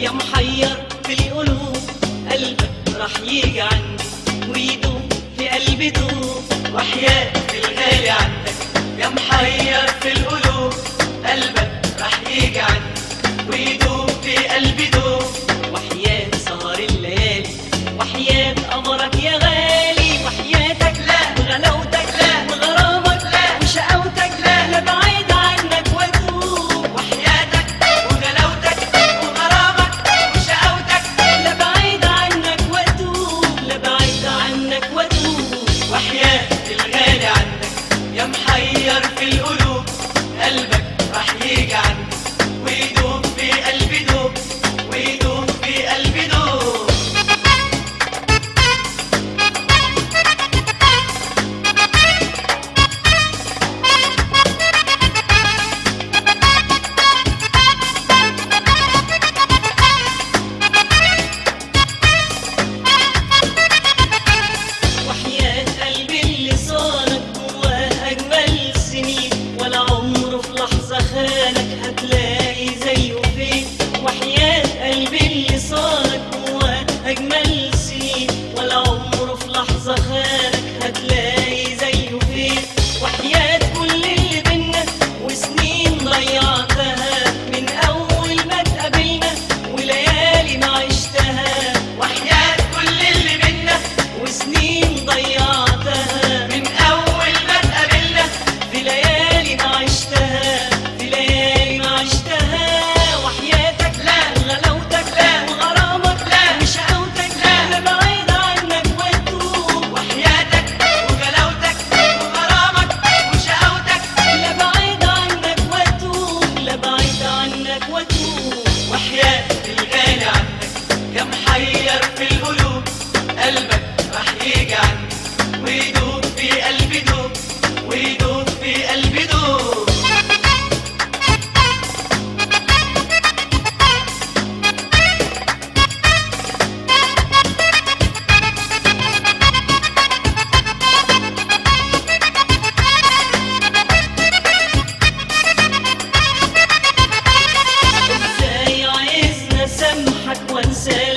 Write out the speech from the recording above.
يا محير في القلوب قلبك راح يجي عندي ويدوب في قلبي دوب وحياة الغالي عندك يا محير في القلوب قلبك راح يجي عندي ويدوب في قلبي دوب وحياة سهر الليالي وحياة قمرك يا غالي وحياتك لا وغلاوتك لا وغرامك لا وشقاوتك لا لا بعيد عنك واتوب وحياتك وغلاوتك وغرامك وشقاوتك لا بعيد عنك واتوب لا بعيد عنك واتوب وحياة الغالي عندك يا محير في القلوب قلبك راح يجي عندك ويدوب في قلبي دوب ويدوب في قلبي دوب وحياة قلبي اللي صانك جواه أجمل سنين ولا عمره في لحظة خانك هتلاقي زيه فين وحياة قلبي اللي صانك جواه أجمل سنين ولا عمره في لحظة خانك هتلاقي زيه فين وحياة كل اللي بينا وسنين ضيعتها من أول ما اتقابلنا وليالي ما عشتها وحياة كل اللي بينا وسنين ضيعتها من أول ما اتقابلنا في ليالي ما عشتها في ليالي ما عشتها وحياتك لا وغلاوتك لا وغرامك لا وشقاوتك لا لا بعيد عنك واتوب وحياتك وغلاوتك وغرامك وشقاوتك لا بعيد عنك واتوب لا بعيد عنك واتوب وحياة الغالي عنك يا محير في القلوب قلبك راح يجي عندي ويدوب في قلبي دوب ويدوب في قلبي دوب ازاي عايزني اسامحك وانساك